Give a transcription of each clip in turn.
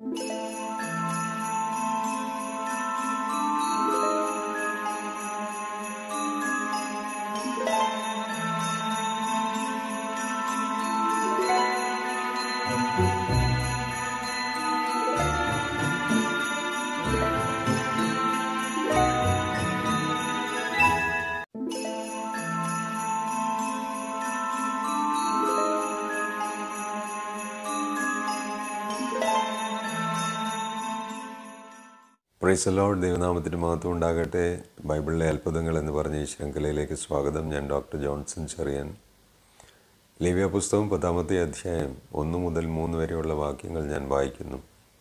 price load ദൈവനാമത്തിന് മഹത്വം ഉണ്ടാകട്ടെ ബൈബിളിലെ അത്ഭുതങ്ങൾ എന്ന് പറഞ്ഞ ഈ ശൃംഖലയിലേക്ക് സ്വാഗതം ഞാൻ ഡോക്ടർ ജോൺസൺ ചെറിയൻ ലിവ്യ പുസ്തകം പത്താമത്തെ അധ്യായം ഒന്ന് മുതൽ മൂന്ന് വരെയുള്ള വാക്യങ്ങൾ ഞാൻ വായിക്കുന്നു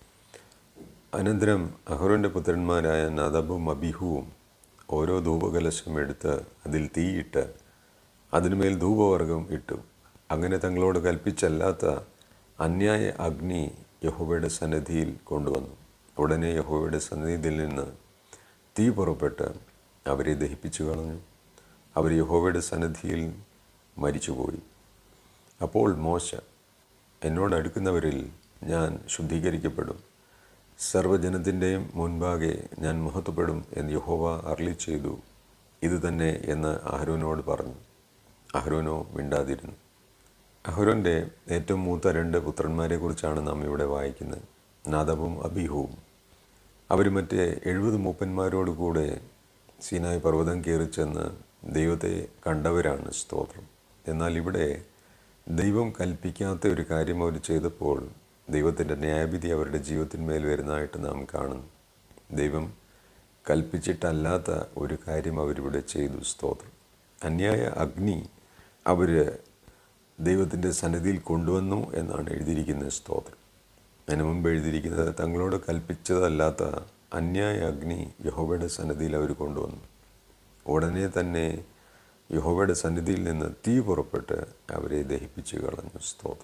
അനന്തരം അഹ്റോൻ്റെ പുത്രന്മാരായ നദബും അബിഹുവും ഓരോ ധൂപകലശം എടുത്ത് അതിൽ തീയിട്ട് അതിനുമേൽ ധൂപവർഗം ഇട്ടു അങ്ങനെ തങ്ങളോട് കൽപ്പിച്ചല്ലാത്ത അന്യായ അഗ്നി യഹോവയുടെ സന്നിധിയിൽ കൊണ്ടുവന്നു ഉടനെ യഹോവയുടെ സന്നിധിയിൽ നിന്ന് തീ പുറപ്പെട്ട് അവരെ ദഹിപ്പിച്ചു കളഞ്ഞു അവർ യഹോവയുടെ സന്നിധിയിൽ മരിച്ചുപോയി അപ്പോൾ മോശ എന്നോട് അടുക്കുന്നവരിൽ ഞാൻ ശുദ്ധീകരിക്കപ്പെടും സർവ്വജനത്തിൻ്റെയും മുൻപാകെ ഞാൻ മഹത്വപ്പെടും എന്ന് യഹോവ അർളി ചെയ്തു ഇത് തന്നെ എന്ന് അഹരോനോട് പറഞ്ഞു അഹരോനോ മിണ്ടാതിരുന്നു അഹരോൻ്റെ ഏറ്റവും മൂത്ത രണ്ട് പുത്രന്മാരെക്കുറിച്ചാണ് നാം ഇവിടെ വായിക്കുന്നത് നാദബും അബിഹുവും അവർ മറ്റേ എഴുപത് മൂപ്പന്മാരോട് കൂടെ സീനായ് പർവ്വതം കയറിച്ചെന്ന് ദൈവത്തെ കണ്ടവരാണ് സ്തോത്രം എന്നാൽ ഇവിടെ ദൈവം കൽപ്പിക്കാത്ത ഒരു കാര്യം അവർ ചെയ്തപ്പോൾ ദൈവത്തിൻ്റെ ന്യായവിധി അവരുടെ ജീവിതത്തിന്മേൽ വരുന്നതായിട്ട് നാം കാണുന്നു ദൈവം കൽപ്പിച്ചിട്ടല്ലാത്ത ഒരു കാര്യം അവരിവിടെ ചെയ്തു സ്തോത്രം അന്യായ അഗ്നി അവർ ദൈവത്തിൻ്റെ സന്നിധിയിൽ കൊണ്ടുവന്നു എന്നാണ് എഴുതിയിരിക്കുന്നത് സ്തോത്രം അതിന് മുമ്പ് എഴുതിയിരിക്കുന്നത് തങ്ങളോട് കൽപ്പിച്ചതല്ലാത്ത അന്യായ അഗ്നി യഹോവയുടെ സന്നിധിയിൽ അവർ കൊണ്ടുവന്നു ഉടനെ തന്നെ യഹോവയുടെ സന്നിധിയിൽ നിന്ന് തീ പുറപ്പെട്ട് അവരെ ദഹിപ്പിച്ചു കളഞ്ഞു സ്തോത്രം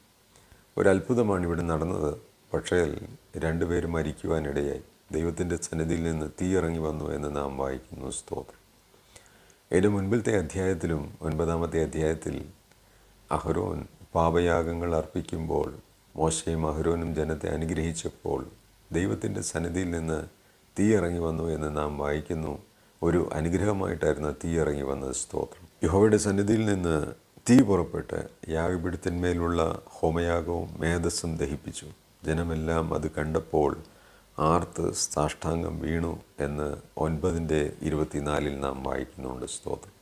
ഒരത്ഭുതമാണ് ഇവിടെ നടന്നത് പക്ഷേ രണ്ടുപേരും മരിക്കുവാനിടയായി ദൈവത്തിൻ്റെ സന്നിധിയിൽ നിന്ന് തീ ഇറങ്ങി വന്നു എന്ന് നാം വായിക്കുന്നു സ്തോത്രം ഇതിന് മുൻപിലത്തെ അധ്യായത്തിലും ഒൻപതാമത്തെ അധ്യായത്തിൽ അഹ്റോൻ പാപയാഗങ്ങൾ അർപ്പിക്കുമ്പോൾ മോശയും അഹ്റോനും ജനത്തെ അനുഗ്രഹിച്ചപ്പോൾ ദൈവത്തിൻ്റെ സന്നിധിയിൽ നിന്ന് തീ ഇറങ്ങി വന്നു എന്ന് നാം വായിക്കുന്നു ഒരു അനുഗ്രഹമായിട്ടായിരുന്നു തീ ഇറങ്ങി വന്നത് സ്തോത്രം യഹോവയുടെ സന്നിധിയിൽ നിന്ന് തീ പുറപ്പെട്ട് യാഗപീഠത്തിന്മേലുള്ള ഹോമയാഗവും മേധസ്സും ദഹിപ്പിച്ചു ജനമെല്ലാം അത് കണ്ടപ്പോൾ ആർത്ത് സാഷ്ടാംഗം വീണു എന്ന് ഒൻപതിൻ്റെ ഇരുപത്തിനാലിൽ നാം വായിക്കുന്നുണ്ട് സ്തോത്രം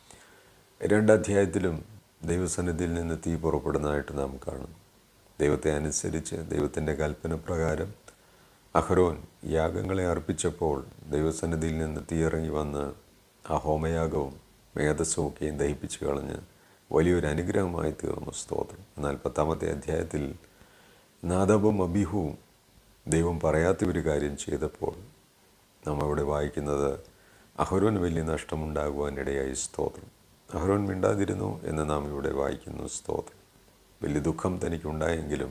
രണ്ടധ്യായത്തിലും ദൈവസന്നിധിയിൽ നിന്ന് തീ പുറപ്പെടുന്നതായിട്ട് നാം കാണുന്നു ദൈവത്തെ അനുസരിച്ച് ദൈവത്തിൻ്റെ കൽപ്പന പ്രകാരം അഹ്റോൻ യാഗങ്ങളെ അർപ്പിച്ചപ്പോൾ ദൈവസന്നിധിയിൽ നിന്ന് തീ ഇറങ്ങി വന്ന് ആ ഹോമയാഗവും മേധസ്സും ഒക്കെയും ദഹിപ്പിച്ചു കളഞ്ഞ് വലിയൊരു അനുഗ്രഹമായി തീർന്നു സ്തോത്രം എന്നാൽ പത്താമത്തെ അധ്യായത്തിൽ നാദബും അബിഹുവും ദൈവം പറയാത്ത ഒരു കാര്യം ചെയ്തപ്പോൾ നാം അവിടെ വായിക്കുന്നത് അഹ്റോന് വലിയ നഷ്ടമുണ്ടാകുവാനിടയായി സ്തോത്രം അഹ്റോൻ മിണ്ടാതിരുന്നു എന്ന് നാം ഇവിടെ വായിക്കുന്നു സ്തോത്രം വലിയ ദുഃഖം തനിക്കുണ്ടായെങ്കിലും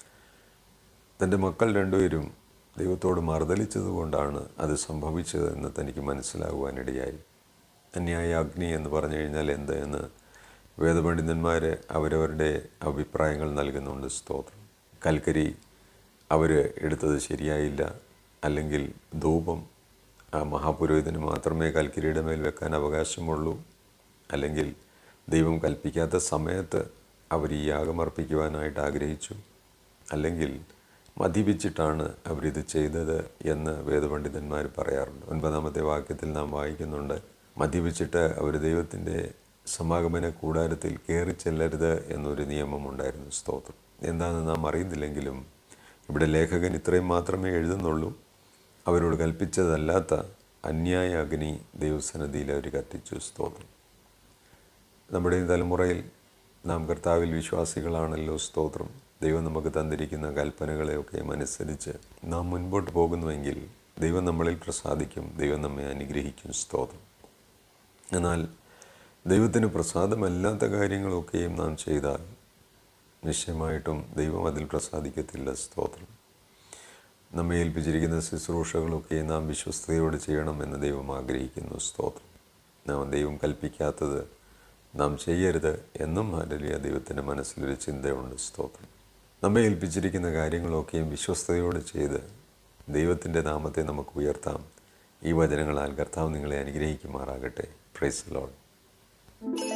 തൻ്റെ മക്കൾ രണ്ടുപേരും ദൈവത്തോട് മറുതലിച്ചതുകൊണ്ടാണ് അത് സംഭവിച്ചതെന്ന് തനിക്ക് മനസ്സിലാകുവാനിടയായി അന്യായ അഗ്നി എന്ന് പറഞ്ഞു കഴിഞ്ഞാൽ എന്ത് എന്ന് വേദപണ്ഡിതന്മാർ അവരവരുടെ അഭിപ്രായങ്ങൾ നൽകുന്നുണ്ട് സ്തോത്രം കൽക്കരി അവർ എടുത്തത് ശരിയായില്ല അല്ലെങ്കിൽ ധൂപം ആ മഹാപുരോഹിതന് മാത്രമേ കൽക്കരിയുടെ മേൽ വെക്കാൻ അവകാശമുള്ളൂ അല്ലെങ്കിൽ ദൈവം കൽപ്പിക്കാത്ത സമയത്ത് അവർ ഈ യാഗമർപ്പിക്കുവാനായിട്ട് ആഗ്രഹിച്ചു അല്ലെങ്കിൽ മദ്യപിച്ചിട്ടാണ് അവരിത് ചെയ്തത് എന്ന് വേദപണ്ഡിതന്മാർ പറയാറുണ്ട് ഒൻപതാമത്തെ വാക്യത്തിൽ നാം വായിക്കുന്നുണ്ട് മദ്യപിച്ചിട്ട് അവർ ദൈവത്തിൻ്റെ സമാഗമന കൂടാരത്തിൽ കയറി ചെല്ലരുത് എന്നൊരു നിയമമുണ്ടായിരുന്നു സ്തോത്രം എന്താണെന്ന് നാം അറിയുന്നില്ലെങ്കിലും ഇവിടെ ലേഖകൻ ഇത്രയും മാത്രമേ എഴുതുന്നുള്ളൂ അവരോട് കൽപ്പിച്ചതല്ലാത്ത അന്യായ അഗ്നി ദൈവസന്നിധിയിൽ അവർ കത്തിച്ചു സ്തോത്രം നമ്മുടെ ഈ തലമുറയിൽ നാം കർത്താവിൽ വിശ്വാസികളാണല്ലോ സ്തോത്രം ദൈവം നമുക്ക് തന്നിരിക്കുന്ന കൽപ്പനകളെയൊക്കെ അനുസരിച്ച് നാം മുൻപോട്ട് പോകുന്നുവെങ്കിൽ ദൈവം നമ്മളിൽ പ്രസാദിക്കും ദൈവം നമ്മെ അനുഗ്രഹിക്കും സ്തോത്രം എന്നാൽ ദൈവത്തിന് പ്രസാദമല്ലാത്ത കാര്യങ്ങളൊക്കെയും നാം ചെയ്താൽ നിശ്ചയമായിട്ടും ദൈവം അതിൽ പ്രസാദിക്കത്തില്ല സ്തോത്രം നമ്മെ ഏൽപ്പിച്ചിരിക്കുന്ന ശുശ്രൂഷകളൊക്കെ നാം വിശ്വസ്തയോട് ചെയ്യണമെന്ന് ദൈവം ആഗ്രഹിക്കുന്നു സ്തോത്രം നാം ദൈവം കൽപ്പിക്കാത്തത് നാം ചെയ്യരുത് എന്നും ഹരലിയ ദൈവത്തിൻ്റെ മനസ്സിലൊരു ചിന്തയുണ്ട് സ്തോത്രം നമ്മെ ഏൽപ്പിച്ചിരിക്കുന്ന കാര്യങ്ങളൊക്കെയും വിശ്വസ്തയോടെ ചെയ്ത് ദൈവത്തിൻ്റെ നാമത്തെ നമുക്ക് ഉയർത്താം ഈ വചനങ്ങളാൽ കർത്താവ് നിങ്ങളെ അനുഗ്രഹിക്കുമാറാകട്ടെ പ്രൈസ് ലോഡ്